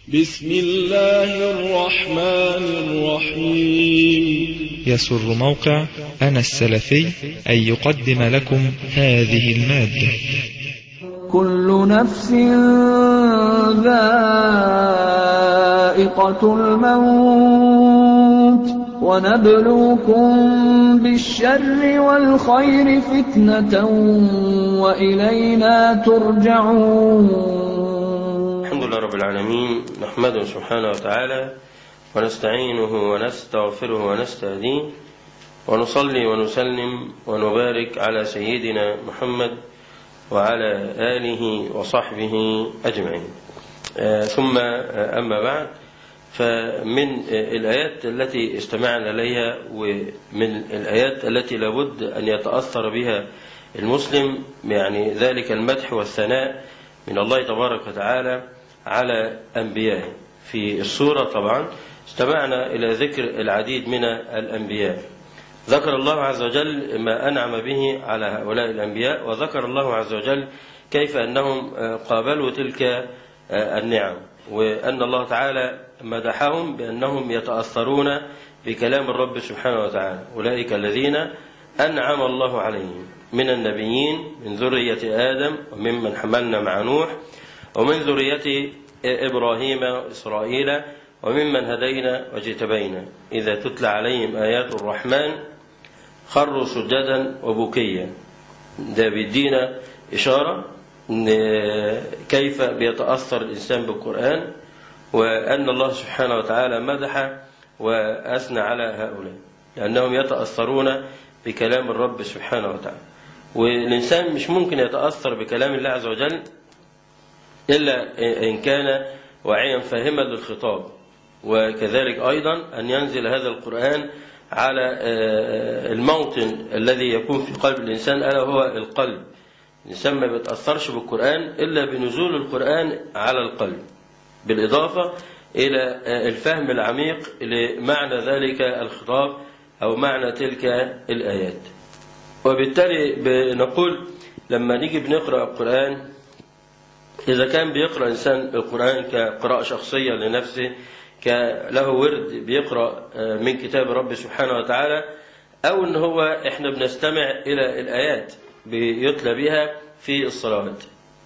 بسم الله الرحمن الرحيم يسر موقع أنا السلفي أن يقدم لكم هذه المادة كل نفس ذائقة الموت ونبلوكم بالشر والخير فتنة وإلينا ترجعون الحمد لله رب العالمين نحمده سبحانه وتعالى ونستعينه ونستغفره ونستهديه ونصلي ونسلم ونبارك على سيدنا محمد وعلى آله وصحبه أجمعين آه ثم آه أما بعد فمن آه الآيات التي استمعنا إليها ومن الآيات التي لابد أن يتأثر بها المسلم يعني ذلك المدح والثناء من الله تبارك وتعالى على أنبيائه في السورة طبعا استمعنا إلى ذكر العديد من الأنبياء ذكر الله عز وجل ما أنعم به على هؤلاء الأنبياء وذكر الله عز وجل كيف أنهم قابلوا تلك النعم وأن الله تعالى مدحهم بأنهم يتأثرون بكلام الرب سبحانه وتعالى أولئك الذين أنعم الله عليهم من النبيين من ذرية آدم وممن حملنا مع نوح ومن ذرية إبراهيم وإسرائيل وممن هدينا واجتبينا إذا تتلى عليهم آيات الرحمن خروا سجدا وبكيا ده بيدينا إشارة كيف بيتأثر الإنسان بالقرآن وأن الله سبحانه وتعالى مدح وأثنى على هؤلاء لأنهم يتأثرون بكلام الرب سبحانه وتعالى والإنسان مش ممكن يتأثر بكلام الله عز وجل إلا إن كان واعيا فاهما للخطاب وكذلك أيضا أن ينزل هذا القرآن على الموطن الذي يكون في قلب الإنسان ألا هو القلب الإنسان ما بيتأثرش بالقرآن إلا بنزول القرآن على القلب بالإضافة إلى الفهم العميق لمعنى ذلك الخطاب أو معنى تلك الآيات وبالتالي بنقول لما نيجي بنقرأ القرآن إذا كان بيقرأ إنسان القرآن كقراءة شخصية لنفسه له ورد بيقرأ من كتاب رب سبحانه وتعالى أو إن هو إحنا بنستمع إلى الآيات بيتلى بها في الصلوات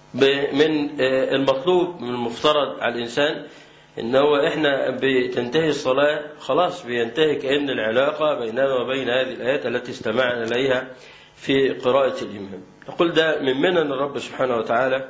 من المطلوب من المفترض على الإنسان إن هو إحنا بتنتهي الصلاة خلاص بينتهي كأن العلاقة بيننا وبين هذه الآيات التي استمعنا إليها في قراءة الإمام نقول ده من منن الرب سبحانه وتعالى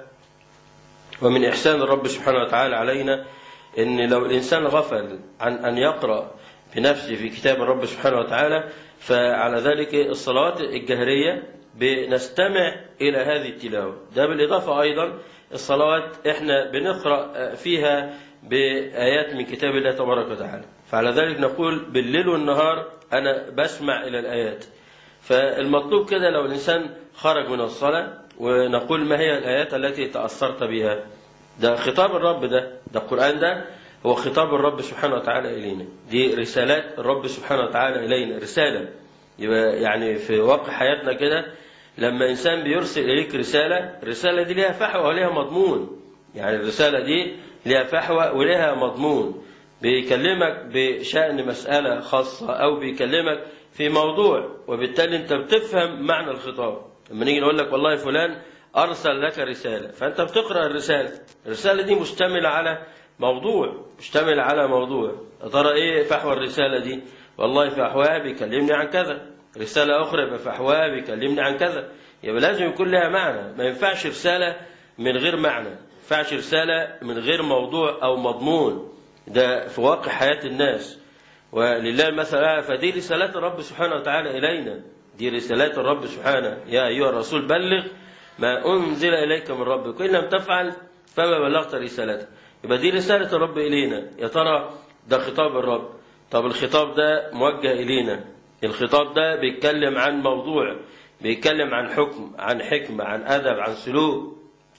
ومن إحسان الرب سبحانه وتعالى علينا إن لو الإنسان غفل عن أن يقرأ بنفسه في كتاب الرب سبحانه وتعالى فعلى ذلك الصلوات الجهرية بنستمع إلى هذه التلاوة ده بالإضافة أيضا الصلوات إحنا بنقرأ فيها بآيات من كتاب الله تبارك وتعالى فعلى ذلك نقول بالليل والنهار أنا بسمع إلى الآيات فالمطلوب كده لو الإنسان خرج من الصلاة ونقول ما هي الآيات التي تأثرت بها ده خطاب الرب ده ده القرآن ده هو خطاب الرب سبحانه وتعالى إلينا دي رسالات الرب سبحانه وتعالى إلينا رسالة يبقى يعني في واقع حياتنا كده لما إنسان بيرسل إليك رسالة الرسالة دي ليها فحوى وليها مضمون يعني الرسالة دي ليها فحوى وليها مضمون بيكلمك بشأن مسألة خاصة أو بيكلمك في موضوع وبالتالي أنت بتفهم معنى الخطاب لما نيجي نقول لك والله فلان أرسل لك رسالة فأنت بتقرأ الرسالة الرسالة دي مشتملة على موضوع مشتمل على موضوع ترى إيه فحوى الرسالة دي والله فحواها بيكلمني عن كذا رسالة أخرى يبقى فحواها بيكلمني عن كذا يبقى لازم يكون لها معنى ما ينفعش رسالة من غير معنى ما ينفعش رسالة من غير موضوع أو مضمون ده في واقع حياة الناس ولله المثل فدي رسالات الرب سبحانه وتعالى إلينا دي رسالات الرب سبحانه يا أيها الرسول بلغ ما أنزل إليك من ربك وإن لم تفعل فما بلغت رسالته يبقى دي رسالة الرب إلينا يا ترى ده خطاب الرب طب الخطاب ده موجه إلينا الخطاب ده بيتكلم عن موضوع بيتكلم عن حكم عن حكمة عن أدب عن سلوك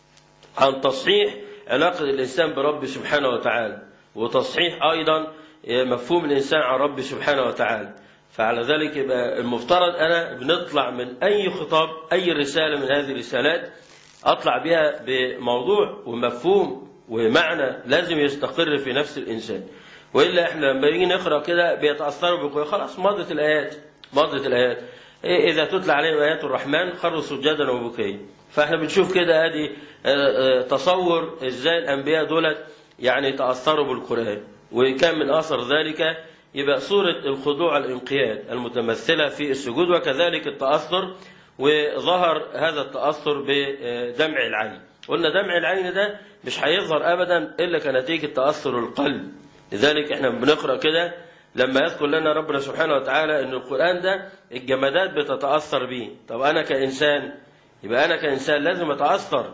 عن تصحيح علاقة الإنسان برب سبحانه وتعالى وتصحيح أيضا مفهوم الإنسان عن رب سبحانه وتعالى فعلى ذلك يبقى المفترض أنا بنطلع من أي خطاب أي رسالة من هذه الرسالات أطلع بها بموضوع ومفهوم ومعنى لازم يستقر في نفس الإنسان وإلا إحنا لما يجي نقرأ كده بيتأثروا بالقرآن خلاص مضت الآيات مضت الآيات إيه إذا تتلى عليهم آيات الرحمن خروا سجدا وبكيا فإحنا بنشوف كده أدي تصور إزاي الأنبياء دولت يعني تأثروا بالقرآن وكان من أثر ذلك يبقى صورة الخضوع الانقياد المتمثلة في السجود وكذلك التأثر وظهر هذا التأثر بدمع العين قلنا دمع العين ده مش هيظهر أبدا إلا كنتيجة تأثر القلب لذلك احنا بنقرأ كده لما يذكر لنا ربنا سبحانه وتعالى ان القرآن ده الجمادات بتتأثر به طب أنا كإنسان يبقى أنا كإنسان لازم أتأثر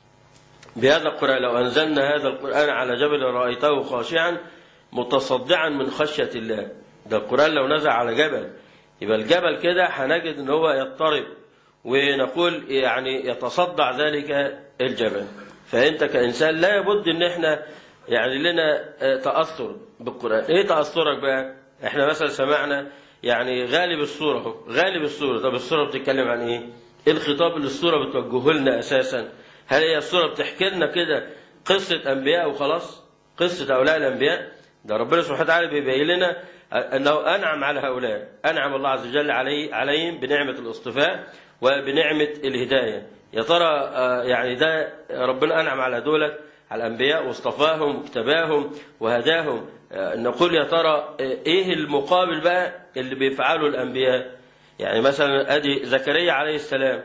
بهذا القرآن لو أنزلنا هذا القرآن على جبل رأيته خاشعا متصدعا من خشية الله ده القرآن لو نزل على جبل يبقى الجبل كده هنجد ان هو يضطرب ونقول يعني يتصدع ذلك الجبل فانت كانسان لا بد ان احنا يعني لنا تاثر بالقران ايه تاثرك بقى احنا مثلا سمعنا يعني غالب الصوره اهو غالب الصوره طب الصوره بتتكلم عن ايه ايه الخطاب اللي الصوره بتوجهه لنا اساسا هل هي الصوره بتحكي لنا كده قصه انبياء وخلاص قصه هؤلاء الانبياء ده ربنا سبحانه وتعالى بيبين لنا انه انعم على هؤلاء انعم الله عز وجل علي عليهم بنعمه الاصطفاء وبنعمه الهدايه يا ترى يعني ده ربنا انعم على دولت على الانبياء واصطفاهم واجتباهم وهداهم نقول يا ترى ايه المقابل بقى اللي بيفعله الانبياء يعني مثلا ادي زكريا عليه السلام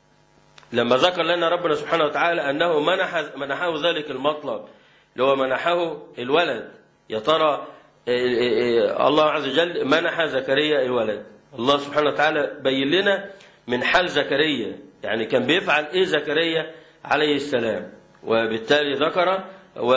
لما ذكر لنا ربنا سبحانه وتعالى انه منح منحه ذلك المطلب اللي هو منحه الولد يا ترى الله عز وجل منح زكريا الولد الله سبحانه وتعالى بين لنا من حال زكريا يعني كان بيفعل ايه زكريا عليه السلام وبالتالي ذكر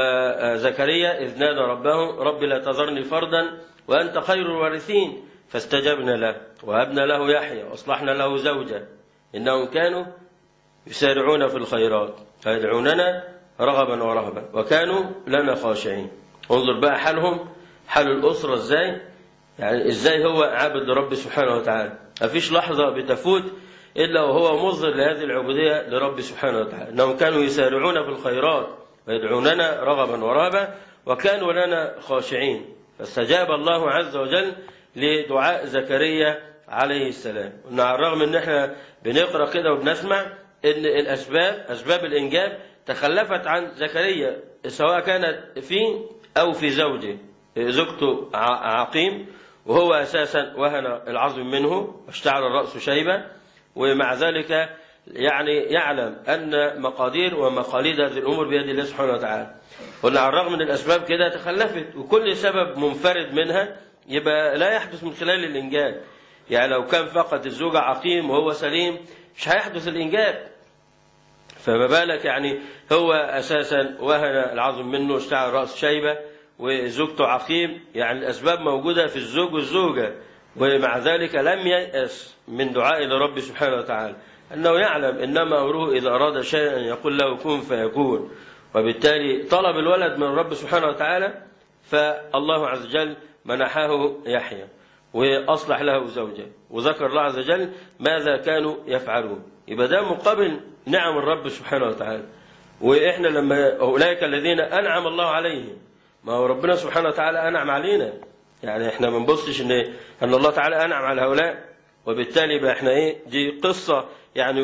وزكريا إذ نادى ربه رب لا تذرني فردا وأنت خير الوارثين فاستجبنا له وهبنا له يحيى وأصلحنا له زوجة إنهم كانوا يسارعون في الخيرات فيدعوننا رغبا ورهبا وكانوا لنا خاشعين انظر بقى حالهم حال الأسرة ازاي يعني ازاي هو عابد لرب سبحانه وتعالى مفيش لحظة بتفوت إلا وهو مظهر لهذه العبودية لرب سبحانه وتعالى أنهم كانوا يسارعون في الخيرات ويدعوننا رغبا ورهبا وكانوا لنا خاشعين فاستجاب الله عز وجل لدعاء زكريا عليه السلام وإن على الرغم ان احنا بنقرا كده وبنسمع ان الاسباب اسباب الانجاب تخلفت عن زكريا سواء كانت فيه او في زوجه زوجته عقيم وهو اساسا وهن العظم منه واشتعل الراس شيبه ومع ذلك يعني يعلم ان مقادير ومقاليد هذه الامور بيد الله سبحانه وتعالى. قلنا على الرغم من الاسباب كده تخلفت وكل سبب منفرد منها يبقى لا يحدث من خلال الانجاب. يعني لو كان فقط الزوجة عقيم وهو سليم مش هيحدث الانجاب. فما بالك يعني هو اساسا وهن العظم منه اشتعل راس شيبه وزوجته عقيم يعني الاسباب موجوده في الزوج والزوجه ومع ذلك لم ييأس من دعاء لرب سبحانه وتعالى أنه يعلم إنما أمره إذا أراد شيئا يقول له كن فيكون وبالتالي طلب الولد من رب سبحانه وتعالى فالله عز وجل منحه يحيى وأصلح له زوجه وذكر الله عز وجل ماذا كانوا يفعلون يبقى ده مقابل نعم الرب سبحانه وتعالى وإحنا لما أولئك الذين أنعم الله عليهم ما هو ربنا سبحانه وتعالى أنعم علينا يعني احنا ما بنبصش ان ان الله تعالى انعم على هؤلاء وبالتالي بقى احنا ايه دي قصه يعني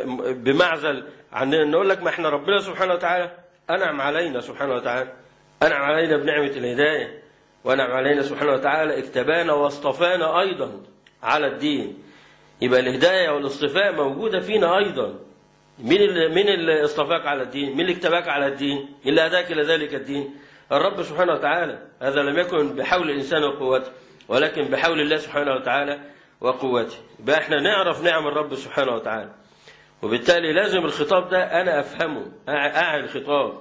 بمعزل عن نقول لك ما احنا ربنا سبحانه وتعالى انعم علينا سبحانه وتعالى انعم علينا بنعمه الهدايه وانعم علينا سبحانه وتعالى اكتبانا واصطفانا ايضا على الدين يبقى الهدايه والاصطفاء موجوده فينا ايضا مين اللي مين اللي اصطفاك على الدين؟ مين اللي اكتباك على الدين؟ مين اللي هداك الى ذلك الدين؟ الرب سبحانه وتعالى هذا لم يكن بحول الإنسان وقوته ولكن بحول الله سبحانه وتعالى وقوته يبقى احنا نعرف نعم الرب سبحانه وتعالى وبالتالي لازم الخطاب ده أنا أفهمه أعي الخطاب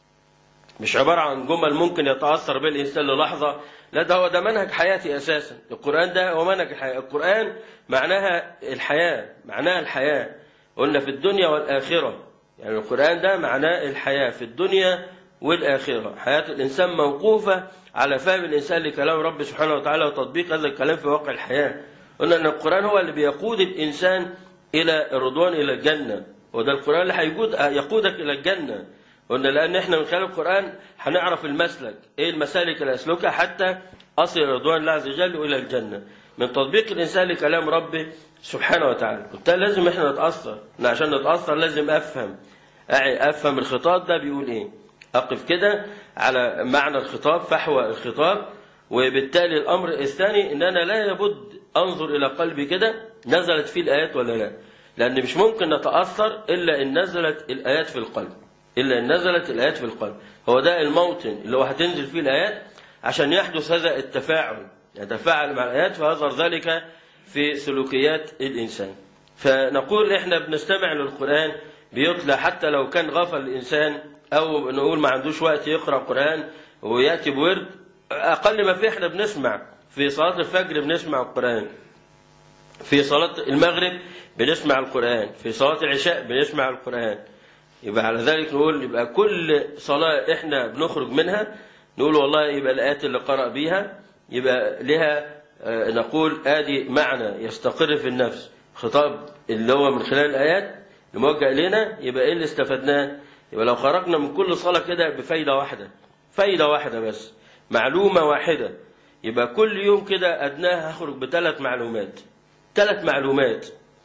مش عبارة عن جمل ممكن يتأثر به الإنسان للحظة لا ده هو ده منهج حياتي أساسا القرآن ده هو منهج الحياة القرآن معناها الحياة معناها الحياة قلنا في الدنيا والآخرة يعني القرآن ده معناه الحياة في الدنيا والآخرة حياة الإنسان موقوفة على فهم الإنسان لكلام رب سبحانه وتعالى وتطبيق هذا الكلام في واقع الحياة قلنا أن القرآن هو اللي بيقود الإنسان إلى الرضوان إلى الجنة وده القرآن اللي هيقود يقودك إلى الجنة قلنا لأن احنا من خلال القرآن هنعرف المسلك إيه المسالك اللي أسلكها حتى أصل رضوان الله عز وجل إلى الجنة من تطبيق الإنسان لكلام ربه سبحانه وتعالى بالتالي لازم احنا نتأثر إن عشان نتأثر لازم أفهم أعي أفهم الخطاب ده بيقول إيه أقف كده على معنى الخطاب فحوى الخطاب وبالتالي الأمر الثاني إن أنا لا يبد أنظر إلى قلبي كده نزلت فيه الآيات ولا لا لأن مش ممكن نتأثر إلا إن نزلت الآيات في القلب إلا إن نزلت الآيات في القلب هو ده الموطن اللي هو هتنزل فيه الآيات عشان يحدث هذا التفاعل يتفاعل مع الآيات فيظهر ذلك في سلوكيات الإنسان فنقول إحنا بنستمع للقرآن بيطلع حتى لو كان غفل الإنسان أو نقول ما عندوش وقت يقرأ قرآن ويأتي بورد أقل ما فيه إحنا بنسمع في صلاة الفجر بنسمع القرآن في صلاة المغرب بنسمع القرآن في صلاة العشاء بنسمع القرآن يبقى على ذلك نقول يبقى كل صلاة احنا بنخرج منها نقول والله يبقى الآيات اللي قرأ بيها يبقى لها آه، نقول آدي معنى يستقر في النفس خطاب اللي هو من خلال الآيات الموجه إلينا يبقى إيه اللي استفدناه يبقى لو خرجنا من كل صلاة كده بفايدة واحدة فايدة واحدة بس معلومة واحدة يبقى كل يوم كده أدناها هخرج بثلاث معلومات ثلاث معلومات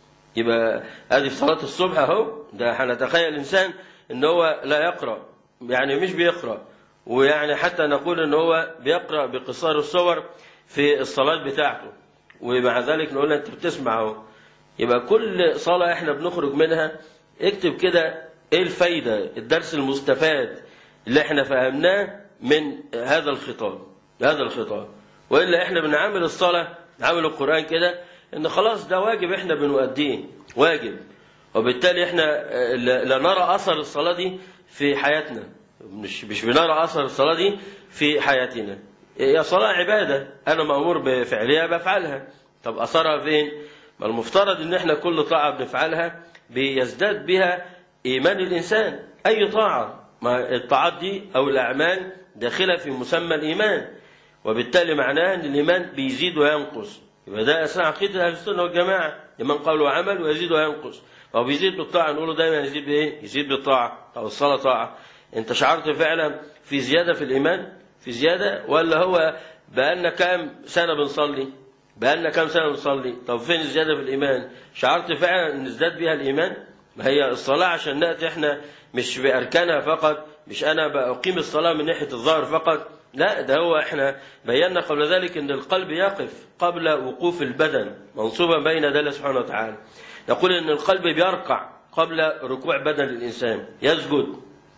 يبقى ادي في صلاه الصبح اهو ده هنتخيل انسان ان هو لا يقرا يعني مش بيقرا ويعني حتى نقول ان هو بيقرا بقصار الصور في الصلاه بتاعته ومع ذلك نقول له انت بتسمع اهو يبقى كل صلاه احنا بنخرج منها اكتب كده ايه الفايده الدرس المستفاد اللي احنا فهمناه من هذا الخطاب هذا الخطاب والا احنا بنعامل الصلاه نعامل القران كده ان خلاص ده واجب احنا بنؤديه واجب وبالتالي احنا آه، لا لا نرى اثر الصلاه دي في حياتنا مش مش بنرى اثر الصلاه دي في حياتنا هي صلاه عباده انا مامور بفعلها بفعلها طب اثرها فين ما المفترض ان احنا كل طاعه بنفعلها بيزداد بها ايمان الانسان اي طاعه ما الطاعات دي او الاعمال داخله في مسمى الايمان وبالتالي معناه ان الايمان بيزيد وينقص يبقى ده اساس عقيده اهل السنه والجماعه لمن قال وعمل ويزيد وينقص هو بيزيد بالطاعه نقوله دايما يزيد بايه؟ يزيد بالطاعه او الصلاه طاعه انت شعرت فعلا في زياده في الايمان؟ في زياده ولا هو بقالنا كام سنه بنصلي؟ بقالنا كام سنه بنصلي؟ طب فين الزياده في الايمان؟ شعرت فعلا ان ازداد بها الايمان؟ ما هي الصلاه عشان ناتي احنا مش باركانها فقط مش انا بقيم الصلاه من ناحيه الظاهر فقط لا ده هو احنا بينا قبل ذلك ان القلب يقف قبل وقوف البدن منصوبا بين يدي الله سبحانه وتعالى نقول ان القلب بيرقع قبل ركوع بدن الانسان يسجد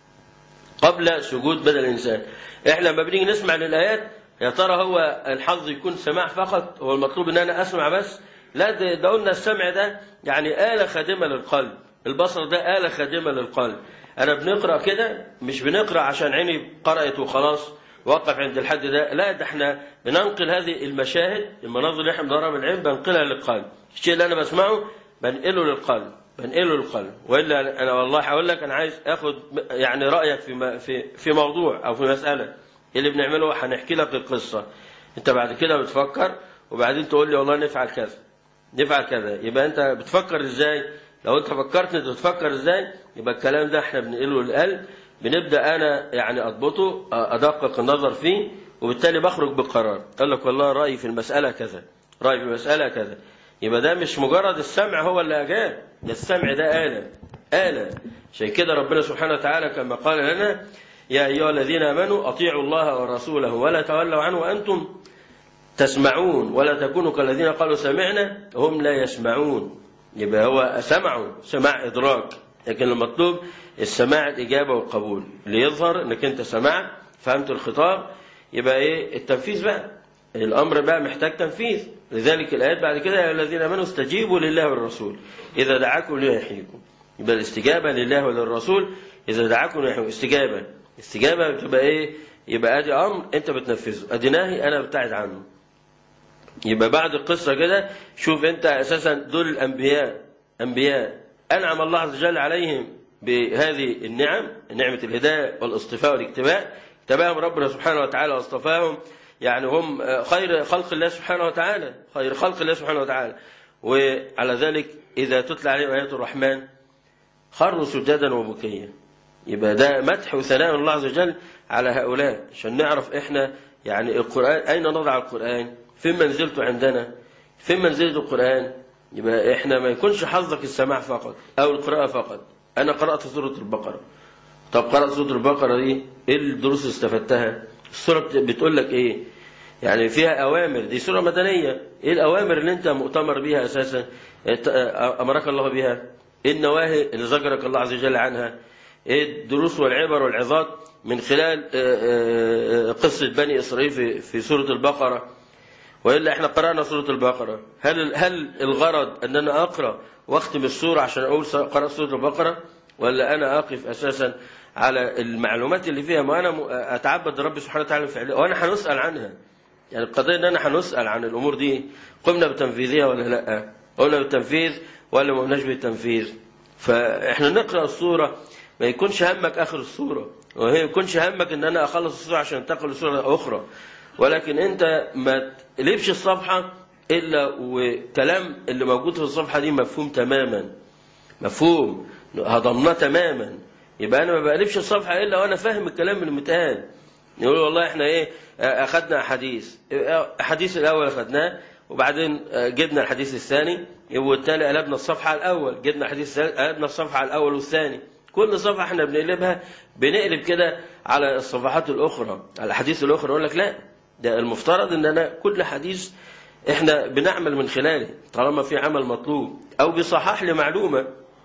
قبل سجود بدن الانسان احنا لما بنيجي نسمع للايات يا ترى هو الحظ يكون سماع فقط هو المطلوب ان انا اسمع بس لا ده, ده قلنا السمع ده يعني آلة خادمة للقلب البصر ده آلة خادمة للقلب أنا بنقرأ كده مش بنقرأ عشان عيني قرأت وخلاص وقف عند الحد ده لا ده احنا بننقل هذه المشاهد المناظر اللي احنا بنقراها من العلم بنقلها للقلب الشيء اللي انا بسمعه بنقله للقلب بنقله للقلب والا انا والله هقول لك انا عايز اخد يعني رايك في م- في في موضوع او في مساله اللي بنعمله هنحكي لك القصه انت بعد كده بتفكر وبعدين تقول لي والله نفعل كذا نفعل كذا يبقى انت بتفكر ازاي لو انت فكرت انت بتفكر ازاي يبقى الكلام ده احنا بنقله للقلب بنبدا انا يعني اضبطه ادقق النظر فيه وبالتالي بخرج بقرار قال لك والله رايي في المساله كذا رايي في المساله كذا يبقى ده مش مجرد السمع هو اللي اجاب ده السمع ده آلة آلة عشان كده ربنا سبحانه وتعالى كما قال لنا يا أيها الذين آمنوا أطيعوا الله ورسوله ولا تولوا عنه وأنتم تسمعون ولا تكونوا كالذين قالوا سمعنا هم لا يسمعون يبقى هو سمعوا سماع إدراك لكن المطلوب السماع الإجابة والقبول ليظهر إنك أنت سمعت فهمت الخطاب يبقى إيه التنفيذ بقى الأمر بقى محتاج تنفيذ لذلك الآيات بعد كده يا الذين آمنوا استجيبوا لله والرسول إذا دعاكم ليحييكم يبقى الاستجابة لله وللرسول إذا دعاكم ليحييكم استجابة استجابة بتبقى إيه يبقى أدي أمر أنت بتنفذه أدي نهي أنا ببتعد عنه يبقى بعد القصة كده شوف أنت أساسا دول الأنبياء أنبياء أنعم الله عز وجل عليهم بهذه النعم نعمة الهداية والاصطفاء والاكتباء تباهم ربنا سبحانه وتعالى واصطفاهم يعني هم خير خلق الله سبحانه وتعالى خير خلق الله سبحانه وتعالى وعلى ذلك إذا تتلى عليهم آيات الرحمن خروا سجدا وبكيا يبقى ده مدح وثناء من الله عز وجل على هؤلاء عشان نعرف احنا يعني القرآن أين نضع القرآن فين منزلته عندنا فين منزلة القرآن يبقى احنا ما يكونش حظك السماع فقط أو القراءة فقط أنا قرأت سورة البقرة طب قرأت سورة البقرة دي ايه الدروس اللي استفدتها السورة بت- بتقول لك ايه يعني فيها أوامر دي سورة مدنية ايه الأوامر اللي انت مؤتمر بيها أساسا ات- أمرك الله بها ايه النواهي اللي ذكرك الله عز وجل عنها ايه الدروس والعبر والعظات من خلال آه، آه، آه، قصة بني إسرائيل في في سورة البقرة وإلا احنا قرأنا سورة البقرة هل هل الغرض أن أنا أقرأ واختم السورة عشان أقول س- قرأت سورة البقرة ولا أنا أقف أساسا على المعلومات اللي فيها ما أنا م- أتعبد ربي سبحانه وتعالى فعلا وأنا هنسأل عنها يعني القضية أن أنا هنسأل عن الأمور دي قمنا بتنفيذها ولا لا قمنا بالتنفيذ ولا ما قمناش بالتنفيذ فإحنا نقرأ السورة ما يكونش همك آخر السورة وهي يكونش همك ان انا اخلص السورة عشان انتقل لسورة اخرى ولكن انت ما تقلبش الصفحة الا وكلام اللي موجود في الصفحة دي مفهوم تماما مفهوم هضمناه تماما يبقى انا ما بقلبش الصفحة الا وانا فاهم الكلام اللي متقال يقول والله احنا ايه اخذنا احاديث الحديث الاول اخذناه وبعدين جبنا الحديث الثاني والتالي قلبنا الصفحة الاول جبنا الحديث الثاني قلبنا الصفحة الاول والثاني كل صفحة احنا بنقلبها بنقلب كده على الصفحات الأخرى على الأحاديث الأخرى يقول لك لا ده المفترض ان انا كل حديث احنا بنعمل من خلاله طالما في عمل مطلوب او بيصحح لي معلومة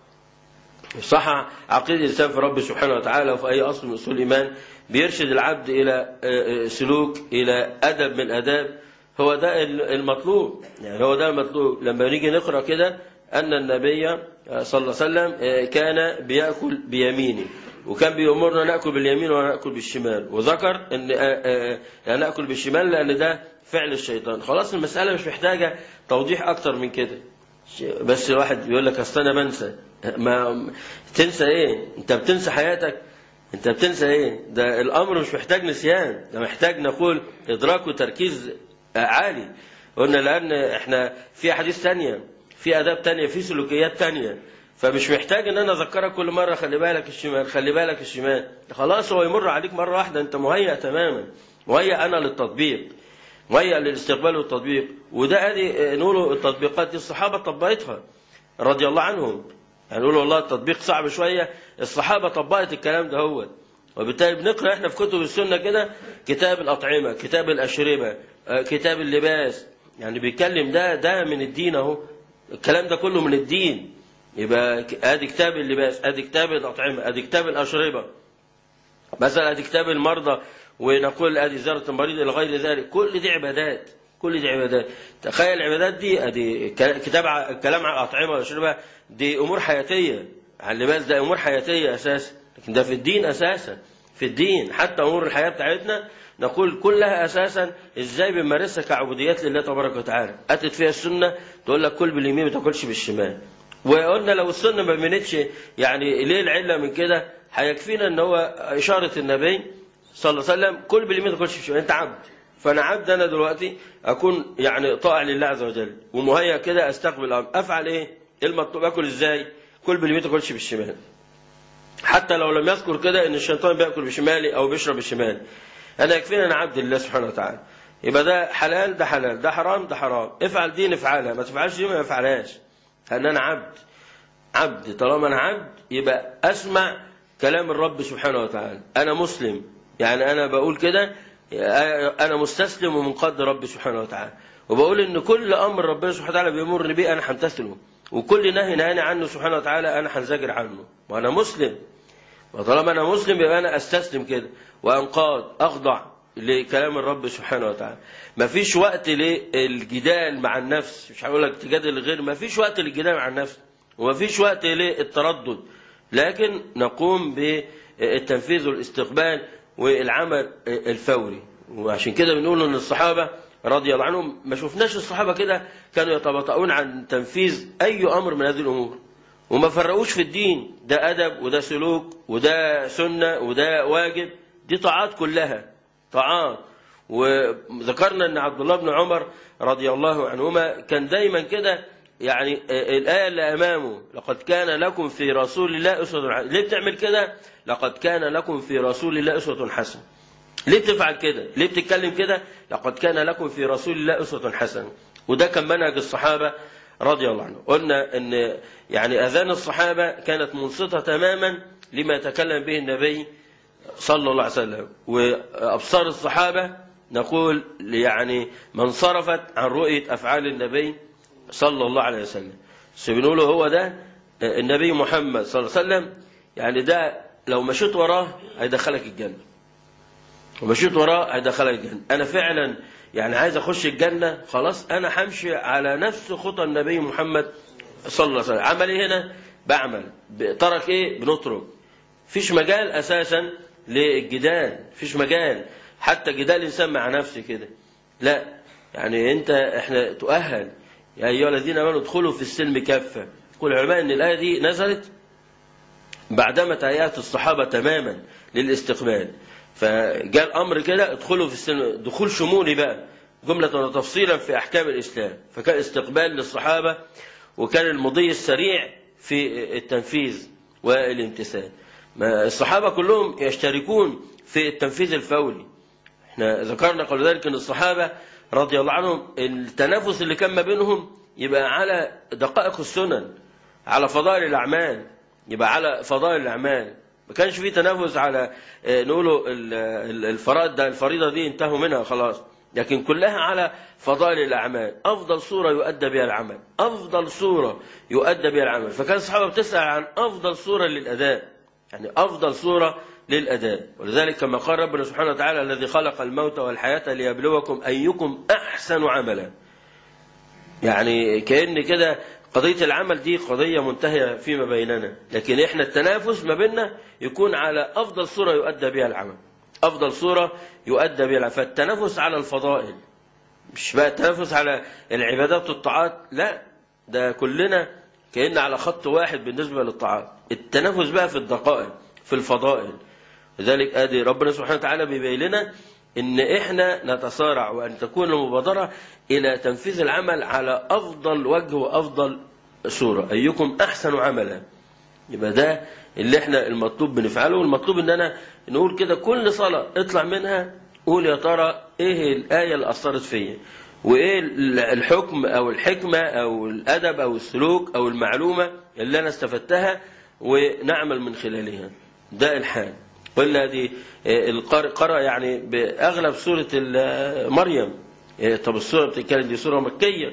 صح عقيدة الإنسان في رب سبحانه وتعالى وفي أي أصل من أصول الإيمان بيرشد العبد إلى سلوك إلى أدب من أداب هو ده المطلوب يعني هو ده المطلوب لما نيجي نقرأ كده أن النبي صلى الله عليه وسلم كان بيأكل بيمينه وكان بيأمرنا نأكل باليمين ونأكل بالشمال وذكر أن يعني نأكل بالشمال لأن ده فعل الشيطان خلاص المسألة مش محتاجة توضيح أكتر من كده بس واحد بيقول لك أصل أنا بنسى ما تنسى إيه أنت بتنسى حياتك أنت بتنسى إيه ده الأمر مش محتاج نسيان ده محتاج نقول إدراك وتركيز عالي قلنا لأن إحنا في أحاديث ثانية في آداب تانية في سلوكيات تانية فمش محتاج ان انا اذكرك كل مره خلي بالك الشمال خلي بالك الشمال خلاص هو يمر عليك مره واحده انت مهيأ تماما مهيأ انا للتطبيق مهيأ للاستقبال والتطبيق وده ادي نقوله التطبيقات دي الصحابه طبقتها رضي الله عنهم يعني نقول والله التطبيق صعب شويه الصحابه طبقت الكلام ده هو وبالتالي بنقرا احنا في كتب السنه كده كتاب الاطعمه كتاب الاشربه كتاب اللباس يعني بيتكلم ده ده من الدين اهو الكلام ده كله من الدين يبقى ادي كتاب اللباس ادي كتاب الاطعمه ادي كتاب الاشربه مثلا ادي كتاب المرضى ونقول ادي زياره المريض الى غير ذلك كل دي عبادات كل دي عبادات تخيل العبادات دي ادي كتاب الكلام عن الاطعمه والاشربه دي امور حياتيه على اللباس ده امور حياتيه اساسا لكن ده في الدين اساسا في الدين حتى امور الحياه بتاعتنا نقول كلها اساسا ازاي بنمارسها كعبوديات لله تبارك وتعالى اتت فيها السنه تقول لك كل باليمين ما تاكلش بالشمال وقلنا لو السنه ما بنتش يعني ليه العله من كده هيكفينا ان هو اشاره النبي صلى الله عليه وسلم كل باليمين ما تاكلش بالشمال انت عبد فانا عبد انا دلوقتي اكون يعني طائع لله عز وجل ومهيأ كده استقبل الامر افعل ايه؟ ايه المطلوب اكل ازاي؟ كل باليمين ما تاكلش بالشمال حتى لو لم يذكر كده ان الشيطان بياكل بشمالي او بيشرب بالشمال انا يكفيني انا عبد لله سبحانه وتعالى يبقى ده حلال ده حلال ده حرام ده حرام افعل دي نفعلها ما تفعلش دي ما يفعلهاش ان انا عبد عبد طالما انا عبد يبقى اسمع كلام الرب سبحانه وتعالى انا مسلم يعني انا بقول كده انا مستسلم ومنقاد رب سبحانه وتعالى وبقول ان كل امر ربنا سبحانه وتعالى بيمر بيه انا همتثله وكل نهي نهاني عنه سبحانه وتعالى انا هنزجر عنه وانا مسلم وطالما انا مسلم يبقى انا استسلم كده وانقاد اخضع لكلام الرب سبحانه وتعالى ما فيش وقت للجدال مع النفس مش هقول لك تجادل الغير ما فيش وقت للجدال مع النفس وما فيش وقت للتردد لكن نقوم بالتنفيذ والاستقبال والعمل الفوري وعشان كده بنقول ان الصحابه رضي الله عنهم ما شفناش الصحابه كده كانوا يتباطؤون عن تنفيذ اي امر من هذه الامور وما فرقوش في الدين ده ادب وده سلوك وده سنه وده واجب دي طاعات كلها طاعات وذكرنا ان عبد الله بن عمر رضي الله عنهما كان دايما كده يعني الآية اللي أمامه لقد كان لكم في رسول الله أسوة حسنة ليه بتعمل كده لقد كان لكم في رسول الله أسوة حسنة ليه بتفعل كده ليه بتتكلم كده لقد كان لكم في رسول الله أسوة حسنة وده كان منهج الصحابة رضي الله عنهم قلنا ان يعني اذان الصحابه كانت منصته تماما لما يتكلم به النبي صلى الله عليه وسلم وابصار الصحابه نقول يعني من صرفت عن رؤيه افعال النبي صلى الله عليه وسلم بس بنقول هو ده النبي محمد صلى الله عليه وسلم يعني ده لو مشيت وراه هيدخلك الجنه ومشيت وراه هيدخلك الجنه انا فعلا يعني عايز اخش الجنه خلاص انا همشي على نفس خطى النبي محمد صلى الله عليه وسلم عمل ايه هنا بعمل ترك ايه بنترك فيش مجال اساسا للجدال فيش مجال حتى جدال الانسان مع نفسه كده لا يعني انت احنا تؤهل يا ايها الذين امنوا ادخلوا في السلم كافه يقول العلماء ان الايه دي نزلت بعدما تهيأت الصحابه تماما للاستقبال فجاء الامر كده ادخلوا في السلم دخول شمولي بقى جمله وتفصيلا في احكام الاسلام فكان استقبال للصحابه وكان المضي السريع في التنفيذ والامتثال ما الصحابه كلهم يشتركون في التنفيذ الفوري احنا ذكرنا قبل ذلك ان الصحابه رضي الله عنهم التنافس اللي كان ما بينهم يبقى على دقائق السنن على فضائل الاعمال يبقى على فضائل الاعمال ما كانش في تنافس على نقوله الفرائض ده الفريضه دي انتهوا منها خلاص لكن كلها على فضائل الاعمال افضل صوره يؤدى بها العمل افضل صوره يؤدى بها العمل فكان الصحابه بتسال عن افضل صوره للاداء يعني افضل صوره للاداء ولذلك كما قال ربنا سبحانه وتعالى الذي خلق الموت والحياه ليبلوكم ايكم احسن عملا يعني كان كده قضية العمل دي قضية منتهية فيما بيننا لكن احنا التنافس ما بيننا يكون على أفضل صورة يؤدى بها العمل أفضل صورة يؤدى بها العمل فالتنافس على الفضائل مش بقى التنافس على العبادات والطاعات لا ده كلنا كأن على خط واحد بالنسبة للطاعات التنافس بقى في الدقائق في الفضائل لذلك ادي ربنا سبحانه وتعالى بيبين لنا ان احنا نتصارع وان تكون المبادره الى تنفيذ العمل على افضل وجه وافضل صوره ايكم احسن عملا يبقى ده اللي احنا المطلوب بنفعله والمطلوب ان انا نقول كده كل صلاه اطلع منها قول يا ترى ايه الايه اللي اثرت فيا وايه الحكم او الحكمه او الادب او السلوك او المعلومه اللي انا استفدتها ونعمل من خلالها ده الحال ولا دي قرأ يعني بأغلب سورة مريم طب السورة بتتكلم دي سورة مكية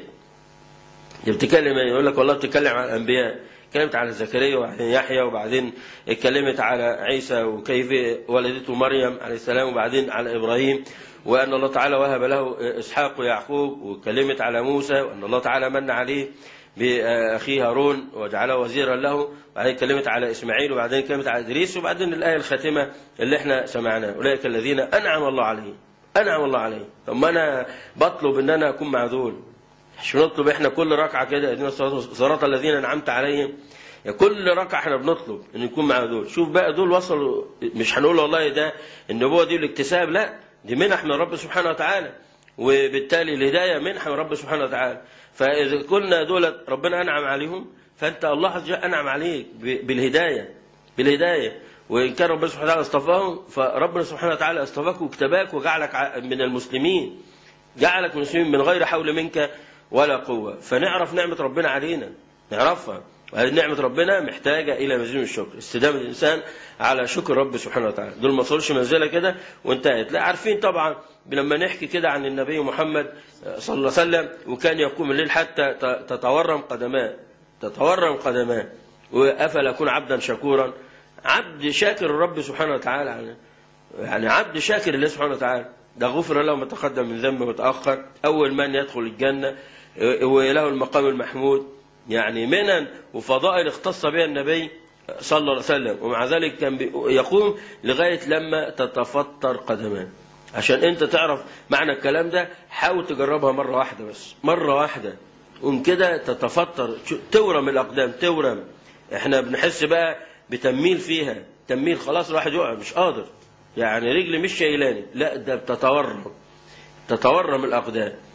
دي بتتكلم يقول لك والله بتتكلم عن الأنبياء اتكلمت على زكريا وبعدين يحيى وبعدين اتكلمت على عيسى وكيف ولدته مريم عليه السلام وبعدين على إبراهيم وأن الله تعالى وهب له إسحاق ويعقوب واتكلمت على موسى وأن الله تعالى من عليه بأخيه هارون وجعله وزيرا له وبعدين اتكلمت على إسماعيل وبعدين اتكلمت على إدريس وبعدين الآية الخاتمة اللي احنا سمعناها أولئك الذين أنعم الله عليهم أنعم الله عليهم طب ما أنا بطلب إن أنا أكون مع دول مش بنطلب احنا كل ركعة كده اهدنا صراط الذين أنعمت عليهم يا كل ركعة احنا بنطلب ان نكون مع دول شوف بقى دول وصلوا مش هنقول والله ده النبوة دي الاكتساب لا دي منح من رب سبحانه وتعالى وبالتالي الهداية منح من رب سبحانه وتعالى فإذا كنا دول ربنا أنعم عليهم فأنت الله عز وجل أنعم عليك بالهداية بالهداية وإن كان ربنا سبحانه وتعالى اصطفاهم فربنا سبحانه وتعالى اصطفاك واكتباك وجعلك من المسلمين جعلك من المسلمين من غير حول منك ولا قوة فنعرف نعمة ربنا علينا نعرفها وهذه نعمة ربنا محتاجة إلى مزيد من الشكر استدامة الإنسان على شكر رب سبحانه وتعالى دول ما وصلوش منزلة كده وانتهت لا عارفين طبعا لما نحكي كده عن النبي محمد صلى الله عليه وسلم وكان يقوم الليل حتى تتورم قدماه تتورم قدماه وأفلا أكون عبدا شكورا عبد شاكر الرب سبحانه وتعالى يعني عبد شاكر الله سبحانه وتعالى ده غفر له ما تقدم من ذنبه وتأخر أول من يدخل الجنة وله المقام المحمود يعني منن وفضائل اختص بها النبي صلى الله عليه وسلم ومع ذلك كان يقوم لغاية لما تتفطر قدمان عشان انت تعرف معنى الكلام ده حاول تجربها مرة واحدة بس مرة واحدة قوم كده تتفطر تورم الأقدام تورم احنا بنحس بقى بتميل فيها تميل خلاص الواحد يقع مش قادر يعني رجلي مش شايلاني لا ده بتتورم تتورم الأقدام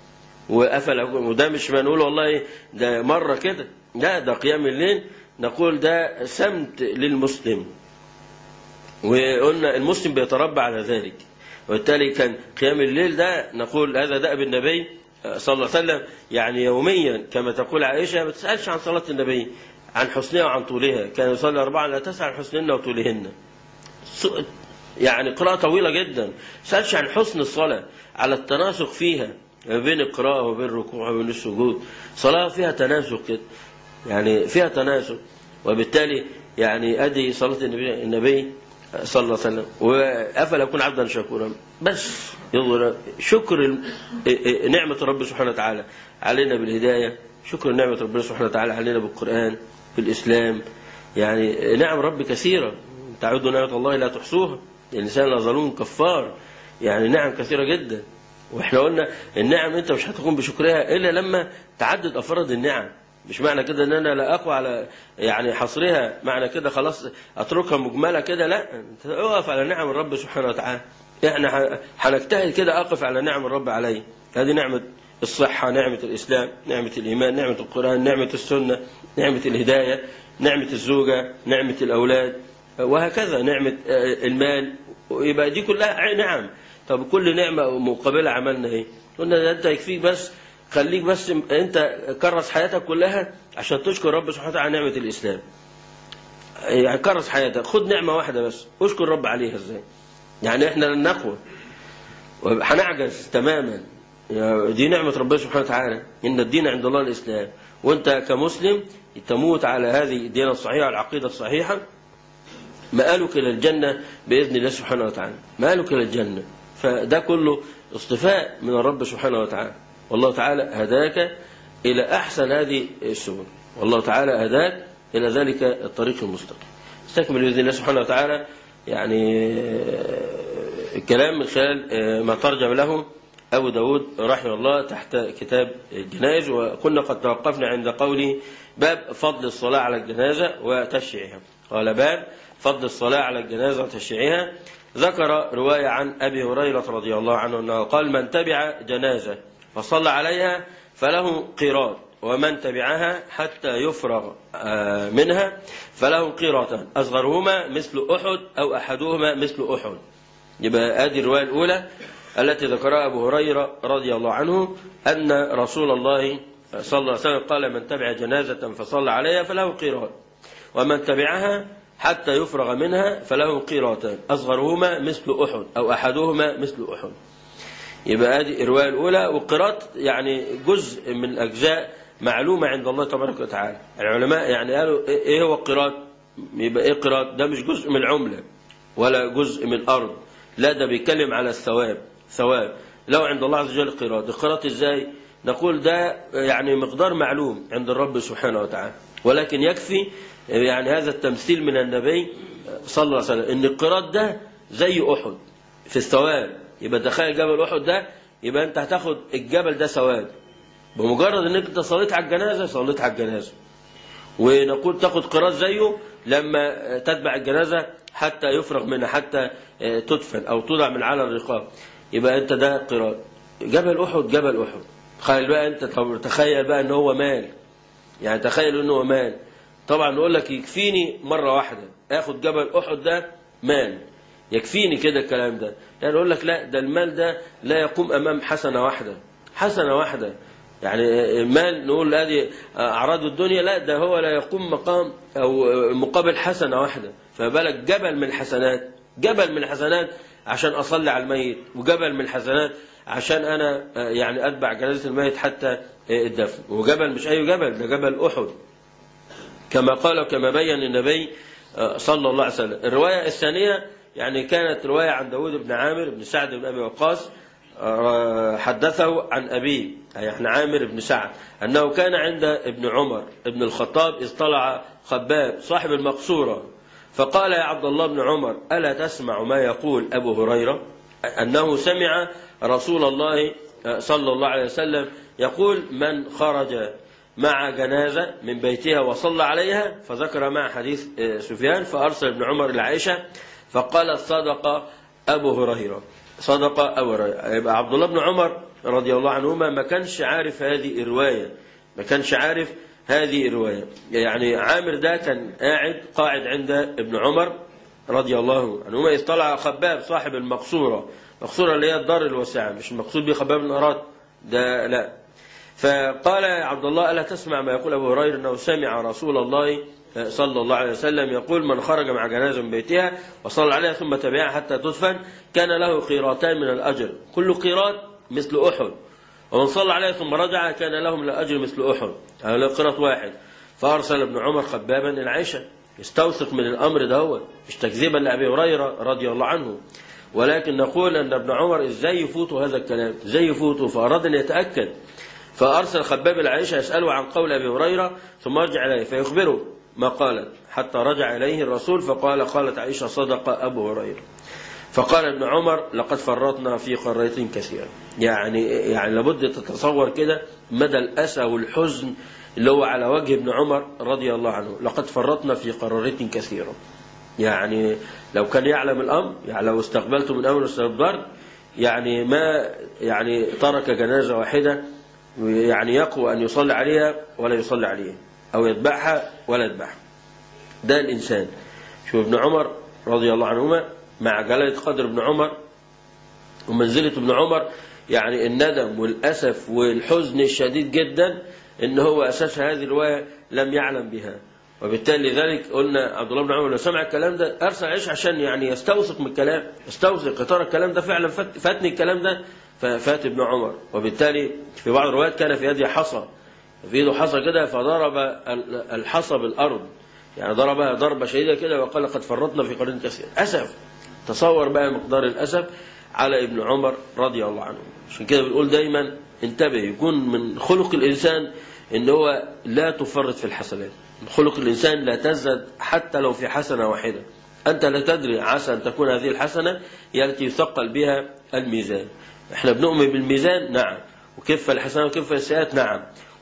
وقفل وده مش بنقول والله ده مرة كده لا ده قيام الليل نقول ده سمت للمسلم وقلنا المسلم بيتربى على ذلك وبالتالي كان قيام الليل ده نقول هذا دأب النبي صلى الله عليه وسلم يعني يوميا كما تقول عائشة ما تسألش عن صلاة النبي عن حسنها وعن طولها كان يصلي أربعة لا تسأل عن حسنهن وطولهن يعني قراءة طويلة جدا سألش عن حسن الصلاة على التناسق فيها ما بين القراءة وبين الركوع وبين السجود صلاة فيها تناسق كده يعني فيها تناسق وبالتالي يعني أدي صلاة النبي, النبي صلى الله عليه وسلم وأفلا يكون عبدا شكورا بس يظهر شكر نعمة رب سبحانه وتعالى علينا بالهداية شكر نعمة ربنا سبحانه وتعالى علينا بالقرآن بالإسلام يعني نعم رب كثيرة تعودوا نعمة الله لا تحصوها الإنسان لظلوم كفار يعني نعم كثيرة جدا واحنا قلنا النعم انت مش هتقوم بشكرها الا لما تعدد افراد النعم مش معنى كده ان انا لا اقوى على يعني حصرها معنى كده خلاص اتركها مجمله كده لا انت اقف على نعم الرب سبحانه وتعالى احنا هنجتهد كده اقف على نعم الرب علي هذه نعمه الصحه نعمه الاسلام نعمه الايمان نعمه القران نعمه السنه نعمه الهدايه نعمه الزوجه نعمه الاولاد وهكذا نعمه المال يبقى دي كلها نعم طب كل نعمه مقابله عملنا ايه قلنا ده انت يكفيك بس خليك بس انت كرس حياتك كلها عشان تشكر رب سبحانه وتعالى نعمة الإسلام يعني كرس حياتك خد نعمة واحدة بس اشكر رب عليها ازاي يعني احنا لن نقوى هنعجز تماما دي نعمة ربنا سبحانه وتعالى إن الدين عند الله الإسلام وأنت كمسلم تموت على هذه الدين الصحيحة العقيدة الصحيحة مآلك إلى الجنة بإذن الله سبحانه وتعالى مآلك إلى الجنة فده كله اصطفاء من الرب سبحانه وتعالى والله تعالى هداك إلى أحسن هذه السبل والله تعالى هداك إلى ذلك الطريق المستقيم استكمل بإذن الله سبحانه وتعالى يعني الكلام من خلال ما ترجم له أبو داود رحمه الله تحت كتاب الجنائز وكنا قد توقفنا عند قوله باب فضل الصلاة على الجنازة وتشييعها قال باب فضل الصلاة على الجنازة وتشييعها ذكر رواية عن أبي هريرة رضي الله عنه أنه قال من تبع جنازة فصلى عليها فله قيراط ومن تبعها حتى يفرغ منها فله قيراطان أصغرهما مثل أحد أو أحدهما مثل أحد يبقى هذه الرواية الأولى التي ذكرها أبو هريرة رضي الله عنه أن رسول الله صلى الله عليه وسلم قال من تبع جنازة فصلى عليها فله قيراط ومن تبعها حتى يفرغ منها فله قيراطان أصغرهما مثل أحد أو أحدهما مثل أحد يبقى هذه الرواية الأولى والقراط يعني جزء من الأجزاء معلومة عند الله تبارك وتعالى العلماء يعني قالوا إيه هو القراط يبقى إيه قراط ده مش جزء من العملة ولا جزء من الأرض لا ده بيتكلم على الثواب ثواب لو عند الله عز وجل قراط القراط إزاي نقول ده يعني مقدار معلوم عند الرب سبحانه وتعالى ولكن يكفي يعني هذا التمثيل من النبي صلى الله عليه وسلم ان القراط ده زي احد في الثواب يبقى تخيل جبل احد ده يبقى انت هتاخد الجبل ده ثواب بمجرد انك انت صليت على الجنازه صليت على الجنازه ونقول تاخد قراط زيه لما تتبع الجنازه حتى يفرغ منها حتى تدفن او توضع من على الرقاب يبقى انت ده قراط جبل احد جبل احد تخيل بقى انت تخيل بقى ان هو مال يعني تخيل انه هو مال طبعا نقول لك يكفيني مره واحده اخد جبل احد ده مال يكفيني كده الكلام ده يعني اقول لك لا ده المال ده لا يقوم امام حسنه واحده حسنه واحده يعني المال نقول هذه اعراض الدنيا لا ده هو لا يقوم مقام او مقابل حسنه واحده فبالك جبل من الحسنات جبل من الحسنات عشان اصلي على الميت وجبل من الحسنات عشان انا يعني اتبع جنازه الميت حتى الدفن وجبل مش اي جبل ده جبل احد كما قال وكما بين النبي صلى الله عليه وسلم الروايه الثانيه يعني كانت روايه عن داود بن عامر بن سعد بن ابي وقاص حدثه عن أبيه أي عن عامر بن سعد أنه كان عند ابن عمر ابن الخطاب إذ طلع خباب صاحب المقصورة فقال يا عبد الله بن عمر ألا تسمع ما يقول أبو هريرة أنه سمع رسول الله صلى الله عليه وسلم يقول من خرج مع جنازة من بيتها وصلى عليها فذكر مع حديث سفيان فأرسل ابن عمر إلى عائشة فقالت صدق أبو هريرة صدق أبو هريرة يبقى عبد الله بن عمر رضي الله عنهما ما كانش عارف هذه الرواية ما كانش عارف هذه الرواية يعني عامر ده كان قاعد قاعد عند ابن عمر رضي الله عنهما إذ طلع خباب صاحب المقصورة المقصورة اللي هي الدار الواسعة مش المقصود به خباب بن أراد ده لا فقال عبد الله ألا تسمع ما يقول أبو هريرة أنه سمع رسول الله صلى الله عليه وسلم يقول من خرج مع جنازة من بيتها وصلى عليها ثم تبعها حتى تدفن كان له قيراتان من الأجر كل قيرات مثل أحد ومن صلى عليها ثم رجع كان له من الأجر مثل أحد هذا له قيرات واحد فأرسل ابن عمر خبابا إلى عائشة يستوثق من الأمر ده هو مش تكذيبا لأبي هريرة رضي الله عنه ولكن نقول أن ابن عمر إزاي يفوتوا هذا الكلام إزاي يفوتوا فأراد أن يتأكد فأرسل خباب إلى عائشة يسأله عن قول أبي هريرة ثم رجع إليه فيخبره ما قالت حتى رجع إليه الرسول فقال قالت عائشة صدق أبو هريرة فقال ابن عمر لقد فرطنا في قرية كثيرة يعني يعني لابد تتصور كده مدى الأسى والحزن اللي هو على وجه ابن عمر رضي الله عنه لقد فرطنا في قرارات كثيرة يعني لو كان يعلم الأمر يعني لو استقبلت من أمر استقبلت يعني ما يعني ترك جنازة واحدة يعني يقوى أن يصلي عليها ولا يصلي عليها أو يتبعها ولا يتبعها ده الإنسان شوف ابن عمر رضي الله عنهما مع جلالة قدر ابن عمر ومنزلة ابن عمر يعني الندم والأسف والحزن الشديد جدا ان هو أساس هذه الرواية لم يعلم بها وبالتالي لذلك قلنا عبد الله بن عمر لو سمع الكلام ده ارسل عيش عشان يعني يستوثق من الكلام يستوثق ترى الكلام ده فعلا فات فاتني الكلام ده ففات ابن عمر وبالتالي في بعض الروايات كان في يده حصى في يده حصى كده فضرب الحصى بالارض يعني ضربها ضربه شديده كده وقال لقد فرطنا في قرن كثير اسف تصور بقى مقدار الاسف على ابن عمر رضي الله عنه عشان كده بنقول دايما انتبه يكون من خلق الانسان ان هو لا تفرط في الحسنات من خلق الانسان لا تزدد حتى لو في حسنه واحده انت لا تدري عسى ان تكون هذه الحسنه هي التي يثقل بها الميزان احنا بنؤمن بالميزان نعم وكفة الحسنات وكفة السيئات نعم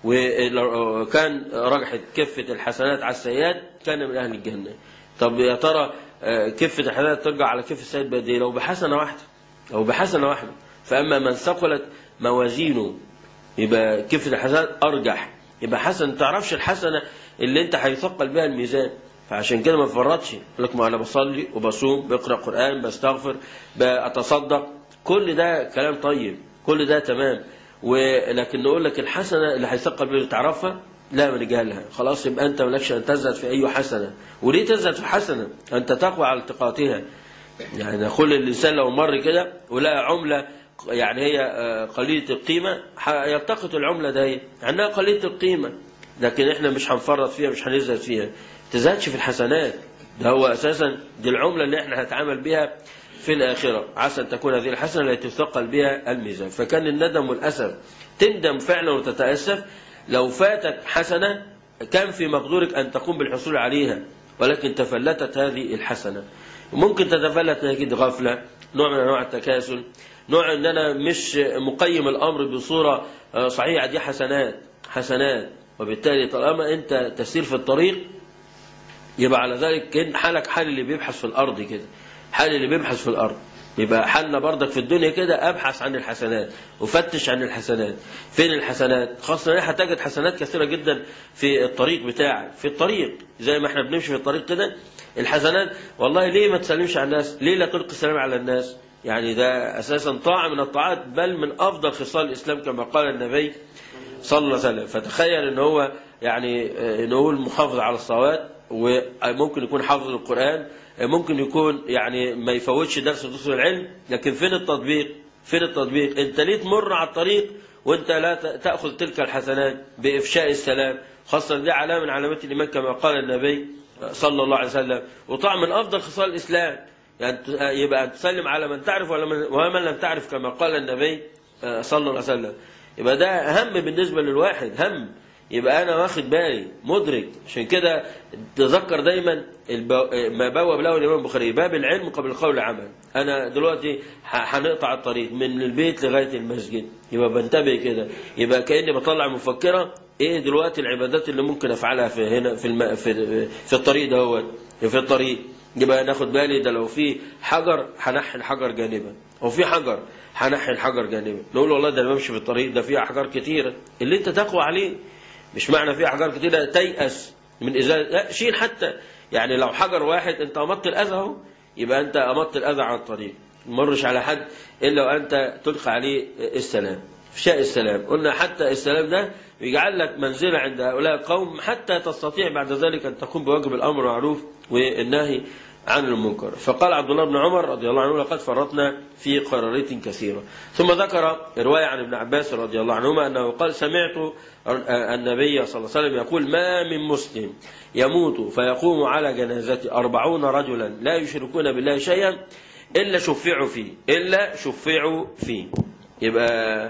ولو كان رجحت كفة الحسنات على السيئات كان من أهل الجنة طب يا ترى كفة الحسنات ترجع على كفة السيئات بقد ايه لو بحسنة واحدة أو بحسنة واحدة فأما من ثقلت موازينه يبقى كفة الحسنات أرجح يبقى حسن ما تعرفش الحسنة اللي أنت هيثقل بها الميزان فعشان كده ما تفرطش يقول لك ما أنا بصلي وبصوم بقرأ قرآن بستغفر بتصدق كل ده كلام طيب كل ده تمام ولكن نقول لك الحسنة اللي هيثقل بها تعرفها لا من رجالها خلاص يبقى أنت مالكش أن تزهد في أي حسنة وليه تزهد في حسنة أنت تقوى على التقاطها يعني نقول الإنسان لو مر كده ولقى عملة يعني هي قليلة القيمة يلتقط العملة ده عنها قليلة القيمة لكن احنا مش هنفرط فيها مش هنزهد فيها تزهدش في الحسنات ده هو أساسا دي العملة اللي احنا هنتعامل بها في الآخرة عسى أن تكون هذه الحسنة التي تثقل بها الميزان فكان الندم والأسف تندم فعلا وتتأسف لو فاتك حسنة كان في مقدورك أن تقوم بالحصول عليها ولكن تفلتت هذه الحسنة ممكن تتفلت نتيجة غفلة نوع من أنواع التكاسل نوع أن أنا مش مقيم الأمر بصورة صحيحة دي حسنات حسنات وبالتالي طالما أنت تسير في الطريق يبقى على ذلك كان حالك حال اللي بيبحث في الأرض كده حال اللي بيبحث في الأرض يبقى حالنا برضك في الدنيا كده ابحث عن الحسنات وفتش عن الحسنات فين الحسنات خاصة ان هتجد حسنات كثيرة جدا في الطريق بتاعك في الطريق زي ما احنا بنمشي في الطريق كده الحسنات والله ليه ما تسلمش على الناس ليه لا تلقي السلام على الناس يعني ده اساسا طاعة من الطاعات بل من افضل خصال الاسلام كما قال النبي صلى الله عليه وسلم فتخيل ان هو يعني نقول محافظ على الصلوات وممكن يكون حافظ القرآن ممكن يكون يعني ما يفوتش درس دروس العلم لكن فين التطبيق فين التطبيق انت ليه تمر على الطريق وانت لا تأخذ تلك الحسنات بإفشاء السلام خاصة دي علامة من علامات الإيمان كما قال النبي صلى الله عليه وسلم وطعم من أفضل خصال الإسلام يعني يبقى تسلم على من تعرف ولا من ومن لم تعرف كما قال النبي صلى الله عليه وسلم يبقى ده أهم بالنسبة للواحد هم يبقى انا واخد بالي مدرك عشان كده تذكر دايما ما بوب له الامام البخاري باب العلم قبل القول العمل انا دلوقتي هنقطع الطريق من البيت لغايه المسجد يبقى بنتبه كده يبقى كاني بطلع مفكره ايه دلوقتي العبادات اللي ممكن افعلها في هنا في الم... في في الطريق ده هو في الطريق يبقى ناخد بالي ده لو في حجر هنحي الحجر جانبا او في حجر هنحي الحجر جانبا نقول والله ده انا بمشي في الطريق ده فيه احجار كتيره اللي انت تقوى عليه مش معنى فيه احجار كتيره تيأس من ازاله لا شيل حتى يعني لو حجر واحد انت امطت الاذى اهو يبقى انت امطت الاذى عن الطريق ما مرش على حد الا وانت تلقى عليه السلام افشاء السلام قلنا حتى السلام ده يجعل لك منزله عند هؤلاء القوم حتى تستطيع بعد ذلك ان تقوم بواجب الامر بالمعروف والنهي عن المنكر فقال عبد الله بن عمر رضي الله عنه لقد فرطنا في قرارات كثيرة ثم ذكر رواية عن ابن عباس رضي الله عنهما أنه قال سمعت النبي صلى الله عليه وسلم يقول ما من مسلم يموت فيقوم على جنازته أربعون رجلا لا يشركون بالله شيئا إلا شفعوا فيه إلا شفعوا فيه يبقى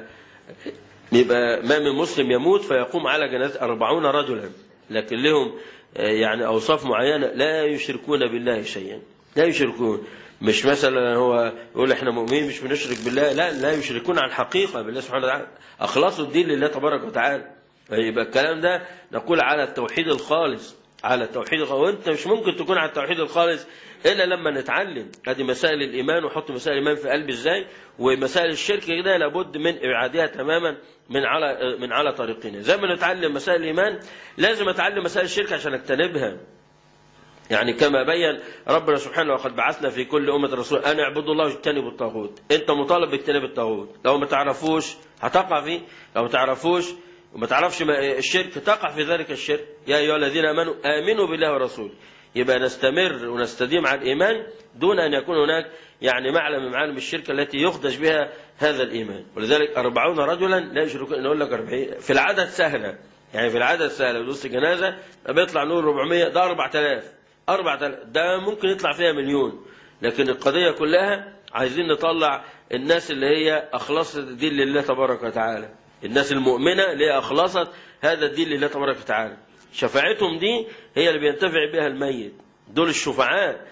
يبقى ما من مسلم يموت فيقوم على جنازة أربعون رجلا لكن لهم يعني أوصاف معينة لا يشركون بالله شيئا لا يشركون مش مثلا هو يقول احنا مؤمنين مش بنشرك بالله لا لا يشركون عن حقيقة بالله سبحانه وتعالى أخلصوا الدين لله تبارك وتعالى يبقى الكلام ده نقول على التوحيد الخالص على التوحيد الخالص وانت مش ممكن تكون على التوحيد الخالص الا لما نتعلم هذه مسائل الايمان وحط مسائل الايمان في قلبي ازاي ومسائل الشرك كده لابد من ابعادها تماما من على من على طريقنا زي ما نتعلم مسائل الايمان لازم اتعلم مسائل الشرك عشان اجتنبها يعني كما بين ربنا سبحانه وقد بعثنا في كل أمة رسول أن اعبدوا الله واجتنبوا الطاغوت أنت مطالب باجتناب الطاغوت لو ما تعرفوش هتقع فيه لو ما تعرفوش وما تعرفش الشرك تقع في ذلك الشرك يا أيها الذين آمنوا آمنوا بالله ورسوله يبقى نستمر ونستديم على الإيمان دون أن يكون هناك يعني معلم من معالم الشرك التي يخدش بها هذا الإيمان ولذلك أربعون رجلا لا يشركون نقول لك أربعين في العدد سهلة يعني في العدد سهلة بدوس جنازة بيطلع نقول 400 ده 4000 4000 ده ممكن يطلع فيها مليون لكن القضية كلها عايزين نطلع الناس اللي هي أخلصت الدين لله تبارك وتعالى الناس المؤمنة اللي هي أخلصت هذا الدين لله تبارك وتعالى شفاعتهم دي هي اللي بينتفع بها الميت دول الشفعاء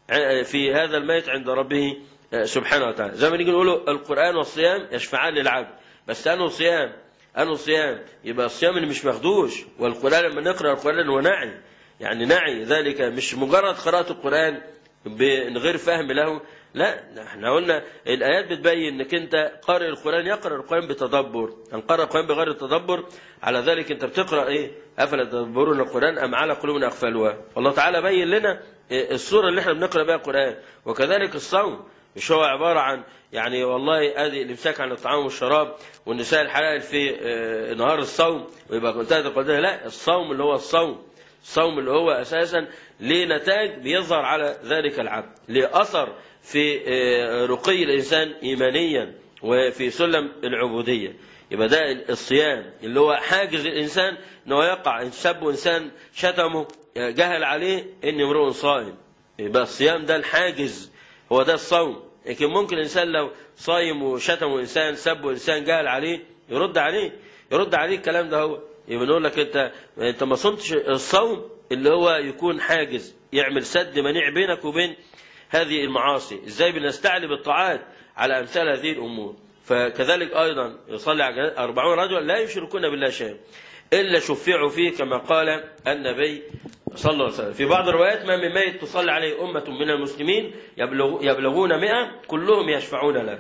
في هذا الميت عند ربه سبحانه وتعالى زي ما نيجي نقول القرآن والصيام يشفعان للعبد بس أنه صيام أنه صيام يبقى الصيام اللي مش مخدوش والقرآن لما نقرأ القرآن هو نعي يعني نعي ذلك مش مجرد قراءة القرآن من غير فهم له لا احنا قلنا الآيات بتبين انك انت قارئ القرآن يقرأ القرآن بتدبر ان قرأ القرآن بغير التدبر على ذلك انت بتقرأ ايه افلا تدبرون القرآن ام على قلوب اقفالها والله تعالى بين لنا الصورة اللي احنا بنقرأ بها القرآن وكذلك الصوم مش هو عبارة عن يعني والله ادي الامساك عن الطعام والشراب والنساء الحلال في نهار الصوم ويبقى انتهت القضية لا الصوم اللي هو الصوم الصوم اللي هو اساسا ليه نتاج بيظهر على ذلك العبد ليه اثر في رقي الانسان ايمانيا وفي سلم العبوديه يبقى ده الصيام اللي هو حاجز الانسان انه يقع ان سب انسان شتمه جهل عليه ان امرؤ صائم يبقى الصيام ده الحاجز هو ده الصوم لكن ممكن الانسان لو صايم وشتمه انسان سبه انسان جهل عليه يرد عليه يرد عليه الكلام ده هو يبقى نقول لك انت انت ما صمتش الصوم اللي هو يكون حاجز يعمل سد منيع بينك وبين هذه المعاصي ازاي بنستعلي بالطاعات على امثال هذه الامور فكذلك ايضا يصلي على أربعون رجلا لا يشركون بالله شيئا الا شفعوا فيه كما قال النبي صلى الله عليه وسلم في بعض الروايات ما من ميت تصلي عليه امه من المسلمين يبلغ يبلغون مئة كلهم يشفعون له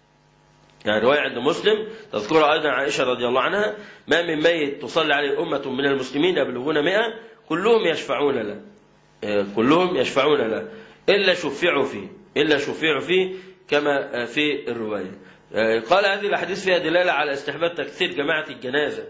يعني رواية عند مسلم تذكرها أيضا عائشة رضي الله عنها ما من ميت تصلي عليه أمة من المسلمين يبلغون مئة كلهم يشفعون له كلهم يشفعون له إلا شفعوا فيه إلا شفعوا فيه كما في الرواية قال هذه الأحاديث فيها دلالة على استحباب تكثير جماعة الجنازة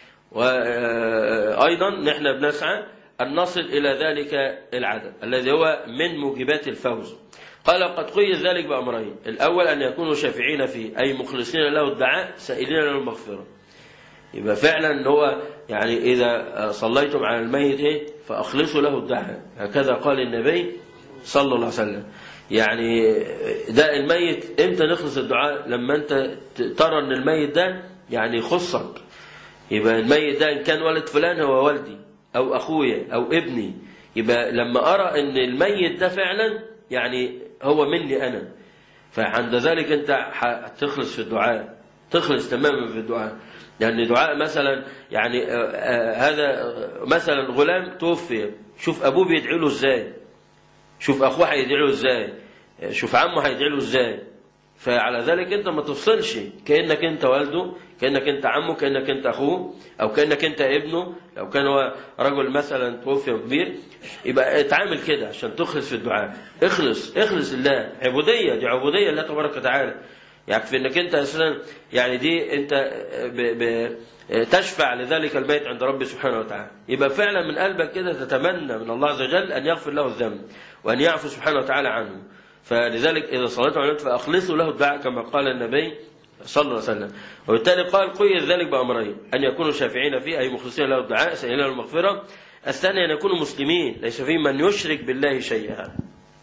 وأيضا نحن بنسعى أن نصل إلى ذلك العدد الذي هو من موجبات الفوز قال قد قيد ذلك بأمرين الأول أن يكونوا شافعين فيه أي مخلصين له الدعاء سائلين له المغفرة يبقى فعلا هو يعني إذا صليتم على الميت إيه فأخلصوا له الدعاء هكذا قال النبي صلى الله عليه وسلم يعني ده الميت امتى نخلص الدعاء لما انت ترى ان الميت ده يعني يخصك يبقى الميت ده ان كان ولد فلان هو والدي او اخويا او ابني يبقى لما ارى ان الميت ده فعلا يعني هو مني انا فعند ذلك انت هتخلص في الدعاء تخلص تماما في الدعاء يعني دعاء مثلا يعني آه، آه، هذا آه، مثلا غلام توفي شوف ابوه بيدعي له ازاي شوف اخوه هيدعي له ازاي شوف عمه هيدعي له ازاي فعلى ذلك انت ما تفصلش كانك انت والده كانك انت عمه كانك انت اخوه او كانك انت ابنه لو كان هو رجل مثلا توفي كبير يبقى اتعامل كده عشان تخلص في الدعاء اخلص اخلص لله عبوديه دي عبوديه لله تبارك وتعالى يكفي انك انت اساسا يعني دي انت ب ب تشفع لذلك الميت عند ربي سبحانه وتعالى يبقى فعلا من قلبك كده تتمنى من الله عز وجل ان يغفر له الذنب وان يعفو سبحانه وتعالى عنه فلذلك اذا صليتم عليه فاخلصوا له الدعاء كما قال النبي صلى الله عليه وسلم وبالتالي قال قيد ذلك بامرين ان يكونوا شافعين فيه اي مخلصين له الدعاء سائلين له المغفره الثاني ان يكونوا مسلمين ليس فيه من يشرك بالله شيئا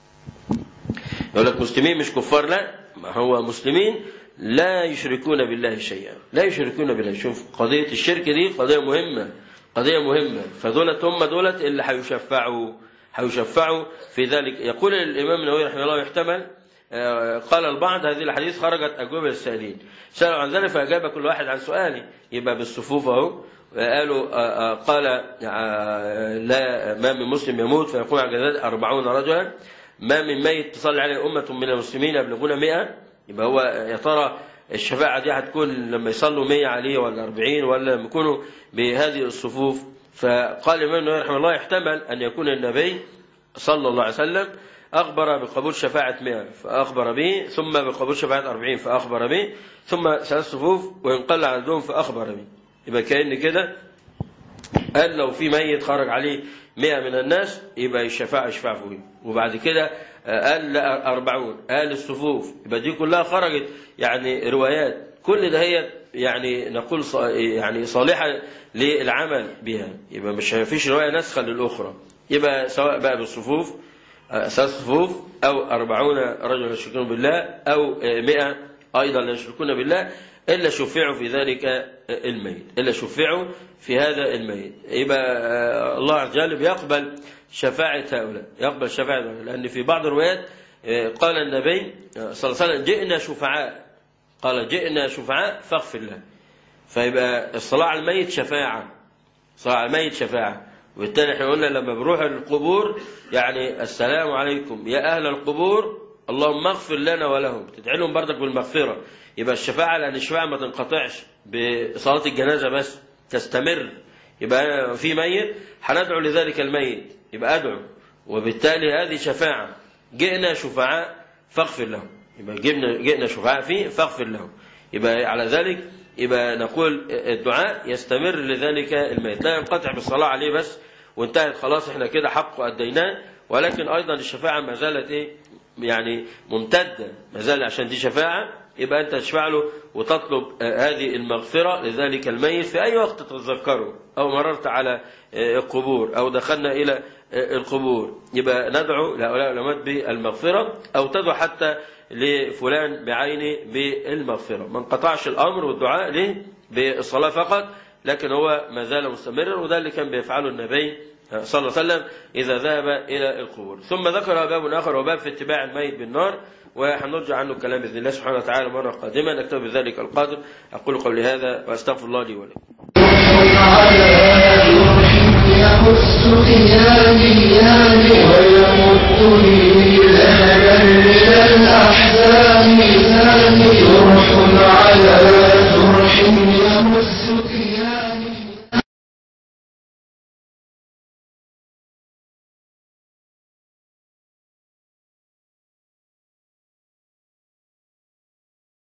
يقول لك مسلمين مش كفار لا ما هو مسلمين لا يشركون بالله شيئا لا يشركون بالله شوف قضية الشرك دي قضية مهمة قضية مهمة فدولت هم دولت اللي هيشفعوا هيشفعوا في ذلك يقول الإمام النووي رحمه الله يحتمل آه، قال البعض هذه الحديث خرجت أجوبة للسائلين سألوا عن ذلك فأجاب كل واحد عن سؤاله يبقى بالصفوف أهو قالوا آه، آه، قال آه، لا ما من مسلم يموت فيقوم على جنازته أربعون رجلا ما من ميت تصلي عليه أمة من المسلمين يبلغون مئة يبقى هو يا ترى الشفاعة دي هتكون لما يصلوا مية عليه ولا أربعين ولا لما يكونوا بهذه الصفوف فقال الإمام النووي رحمه الله يحتمل أن يكون النبي صلى الله عليه وسلم أخبر بقبول شفاعة 100 فأخبر به ثم بقبول شفاعة 40 فأخبر به ثم ثلاث صفوف وينقل عددهم فأخبر به يبقى كأن كده قال لو في ميت خرج عليه 100 من الناس يبقى الشفاعة يشفع فيه وبعد كده قال لا 40 قال الصفوف يبقى دي كلها خرجت يعني روايات كل ده هي يعني نقول ص- يعني صالحة للعمل بها يبقى مش فيش رواية نسخة للأخرى يبقى سواء بقى بالصفوف ثلاث صفوف أو أربعون رجلا يشركون بالله أو مئة أيضا لا يشركون بالله إلا شفعوا في ذلك الميت إلا شفعوا في هذا الميت يبقى الله عز وجل بيقبل شفاعة هؤلاء يقبل شفاعة هؤلاء لأن في بعض الروايات قال النبي صلى الله عليه وسلم جئنا شفعاء قال جئنا شفعاء فاغفر له فيبقى الصلاة على الميت شفاعة الصلاة على الميت شفاعة وبالتالي احنا قلنا لما بنروح القبور يعني السلام عليكم يا أهل القبور اللهم اغفر لنا ولهم تدعي لهم برضك بالمغفرة يبقى الشفاعة لأن الشفاعة ما تنقطعش بصلاة الجنازة بس تستمر يبقى أنا في ميت هندعو لذلك الميت يبقى أدعو وبالتالي هذه شفاعة جئنا شفعاء فاغفر لهم يبقى جئنا جئنا شفعاء فيه فاغفر لهم يبقى على ذلك يبقى نقول الدعاء يستمر لذلك الميت لا ينقطع بالصلاة عليه بس وانتهت خلاص احنا كده حقه أديناه ولكن أيضا الشفاعة ما زالت إيه يعني ممتدة ما زال عشان دي شفاعة يبقى أنت تشفع له وتطلب هذه المغفرة لذلك الميت في أي وقت تتذكره أو مررت على القبور أو دخلنا إلى القبور يبقى ندعو لهؤلاء الأموات بالمغفرة أو تدعو حتى لفلان بعينه بالمغفرة ما انقطعش الأمر والدعاء له بالصلاة فقط لكن هو ما زال مستمرا وده اللي كان بيفعله النبي صلى الله عليه وسلم إذا ذهب إلى القبور ثم ذكر باب آخر وباب في اتباع الميت بالنار وهنرجع عنه الكلام بإذن الله سبحانه وتعالى مرة قادمة نكتب بذلك القادر أقول قولي هذا وأستغفر الله لي ولكم يمس ثيابي ويمدني بالأمل من الأحزان جرح على جرح يمس ثيابي